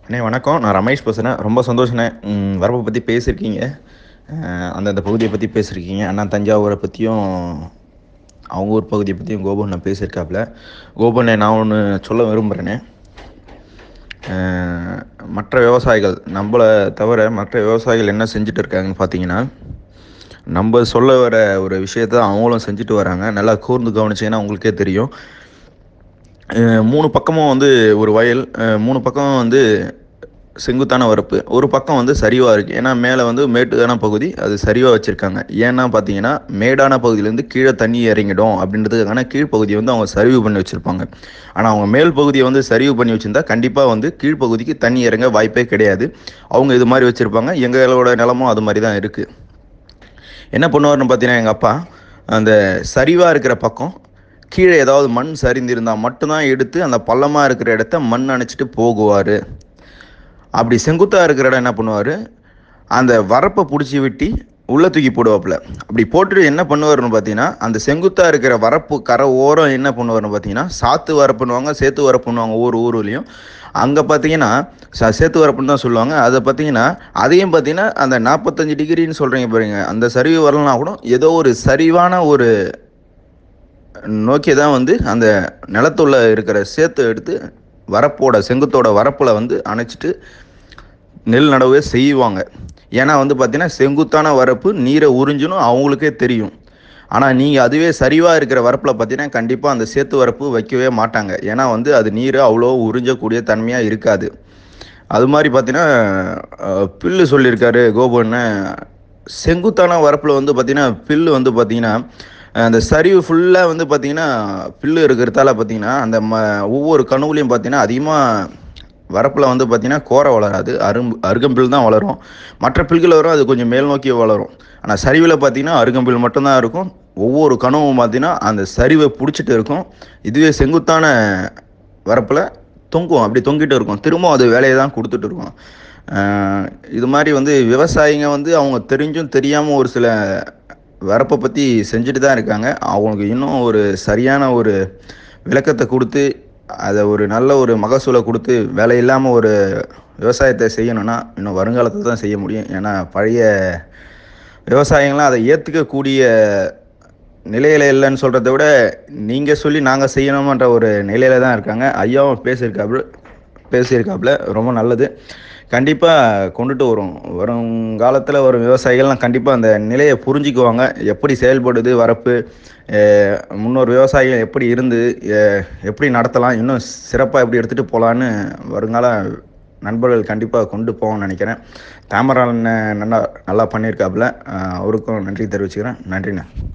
அண்ணே வணக்கம் நான் ரமேஷ் பேசுகிறேன் ரொம்ப சந்தோஷண்ணே ம், வரப்பை பற்றி பேசியிருக்கீங்க அஹ், அந்தந்த பகுதியை பற்றி பேசியிருக்கீங்க அண்ணா தஞ்சாவூரை பற்றியும் அவங்க ஊர் பகுதியை பற்றியும் கோபன் நான் பேசியிருக்காப்புல கோபண்ணே நான் ஒன்று சொல்ல விரும்புகிறேனே அஹ், மற்ற விவசாயிகள் நம்மளை தவிர மற்ற விவசாயிகள் என்ன செஞ்சுட்டு இருக்காங்கன்னு பார்த்தீங்கன்னா நம்ம சொல்ல வர ஒரு விஷயத்த அவங்களும் செஞ்சுட்டு வராங்க நல்லா கூர்ந்து கவனிச்சீங்கன்னா உங்களுக்கே தெரியும் அஹ் மூணு பக்கமும் வந்து ஒரு வயல் அஹ் மூணு பக்கம் வந்து செங்குத்தான வரப்பு ஒரு பக்கம் வந்து சரிவாக இருக்குது ஏன்னா மேலே வந்து மேட்டுதான பகுதி அது சரிவாக வச்சுருக்காங்க ஏன்னா பார்த்தீங்கன்னா மேடான பகுதியிலேருந்து கீழே தண்ணி இறங்கிடும் அப்படின்றதுக்கான கீழ்ப்பகுதியை வந்து அவங்க சரிவு பண்ணி வச்சுருப்பாங்க ஆனால் அவங்க மேல் பகுதியை வந்து சரிவு பண்ணி வச்சுருந்தா கண்டிப்பாக வந்து கீழ்ப்பகுதிக்கு தண்ணி இறங்க வாய்ப்பே கிடையாது அவங்க இது மாதிரி வச்சுருப்பாங்க எங்களோட நிலமும் அது மாதிரி தான் இருக்குது என்ன பண்ணுவார்னு பார்த்தீங்கன்னா எங்கள் அப்பா அந்த சரிவாக இருக்கிற பக்கம் கீழே ஏதாவது மண் சரிந்திருந்தால் மட்டும்தான் எடுத்து அந்த பள்ளமாக இருக்கிற இடத்த மண் அணைச்சிட்டு போகுவார் அப்படி செங்குத்தாக இருக்கிற இடம் என்ன பண்ணுவார் அந்த வரப்பை பிடிச்சி வெட்டி உள்ளே தூக்கி போடுவாப்புல அப்படி போட்டுட்டு என்ன பண்ணுவாருன்னு பார்த்தீங்கன்னா அந்த செங்குத்தாக இருக்கிற வரப்பு கரை ஓரம் என்ன பண்ணுவாருன்னு பார்த்தீங்கன்னா சாத்து வரப்புன்னுவாங்க சேத்து வரப்புன்னுவாங்க ஒவ்வொரு ஊர்லேயும் அங்கே பார்த்தீங்கன்னா ச சேத்து வரப்புன்னு தான் சொல்லுவாங்க அதை பார்த்தீங்கன்னா அதையும் பார்த்தீங்கன்னா அந்த நாற்பத்தஞ்சு டிகிரின்னு சொல்கிறீங்க பாருங்க அந்த சரிவு வரலனா கூட ஏதோ ஒரு சரிவான ஒரு நோக்கி தான் வந்து அந்த நிலத்துள்ள இருக்கிற சேத்தை எடுத்து வரப்போட செங்குத்தோட வரப்பில் வந்து அணைச்சிட்டு நெல் நடவே செய்வாங்க ஏன்னா வந்து பார்த்தீங்கன்னா செங்குத்தான வரப்பு நீரை உறிஞ்சணும் அவங்களுக்கே தெரியும் ஆனால் நீங்கள் அதுவே சரிவாக இருக்கிற வரப்பில் பார்த்தீங்கன்னா கண்டிப்பாக அந்த சேத்து வரப்பு வைக்கவே மாட்டாங்க ஏன்னா வந்து அது நீரை அவ்வளோ உறிஞ்சக்கூடிய தன்மையாக இருக்காது அது மாதிரி பார்த்தீங்கன்னா அஹ், பில்லு சொல்லியிருக்காரு கோபுன்னு செங்குத்தான வரப்பில் வந்து பார்த்தீங்கன்னா பில்லு வந்து பார்த்தீங்கன்னா அந்த சரிவு ஃபுல்லாக வந்து பார்த்தீங்கன்னா பில்லு இருக்கிறதால பார்த்தீங்கன்னா அந்த ம ஒவ்வொரு கணுவுலையும் பார்த்தீங்கன்னா அதிகமாக வரப்பில் வந்து பார்த்தீங்கன்னா கோரை வளராது அரும்பு அருகம்பில் தான் வளரும் மற்ற பில்கள் வரும் அது கொஞ்சம் மேல் நோக்கி வளரும் ஆனால் சரிவில் பார்த்தீங்கன்னா அருகம்பில் மட்டும்தான் இருக்கும் ஒவ்வொரு கணுவும் பார்த்தீங்கன்னா அந்த சரிவை பிடிச்சிட்டு இருக்கும் இதுவே செங்குத்தான வரப்பில் தொங்கும் அப்படி தொங்கிட்டு இருக்கும் திரும்ப அது வேலையை தான் கொடுத்துட்டு இருக்கும் ஆஹ் இது மாதிரி வந்து விவசாயிங்க வந்து அவங்க தெரிஞ்சும் தெரியாமல் ஒரு சில வரப்பை பற்றி செஞ்சுட்டு தான் இருக்காங்க அவங்களுக்கு இன்னும் ஒரு சரியான ஒரு விளக்கத்தை கொடுத்து அதை ஒரு நல்ல ஒரு மகசூலை கொடுத்து வேலை இல்லாமல் ஒரு விவசாயத்தை செய்யணும்னா இன்னும் வருங்காலத்தில் தான் செய்ய முடியும் ஏன்னா பழைய விவசாயிங்களாம் அதை ஏற்றுக்கக்கூடிய நிலையில் இல்லைன்னு சொல்கிறத விட நீங்கள் சொல்லி நாங்கள் செய்யணுமன்ற ஒரு நிலையில தான் இருக்காங்க ஐயாவும் பேசியிருக்காப்புல பேசியிருக்காப்புல ரொம்ப நல்லது கண்டிப்பாக கொண்டுட்டு வரும் வருங்காலத்தில் வரும் விவசாயிகள்லாம் கண்டிப்பாக அந்த நிலையை புரிஞ்சுக்குவாங்க எப்படி செயல்படுது வரப்பு அஹ் முன்னோர் விவசாயிகள் எப்படி இருந்து அஹ் எப்படி நடத்தலாம் இன்னும் சிறப்பாக எப்படி எடுத்துகிட்டு போகலான்னு வருங்கால நண்பர்கள் கண்டிப்பாக கொண்டு போவோம்னு நினைக்கிறேன் தாமரான் நல்லா நல்லா பண்ணியிருக்காப்புல அஹ் அவருக்கும் நன்றி தெரிவிச்சுக்கிறேன் நன்றிண்ணே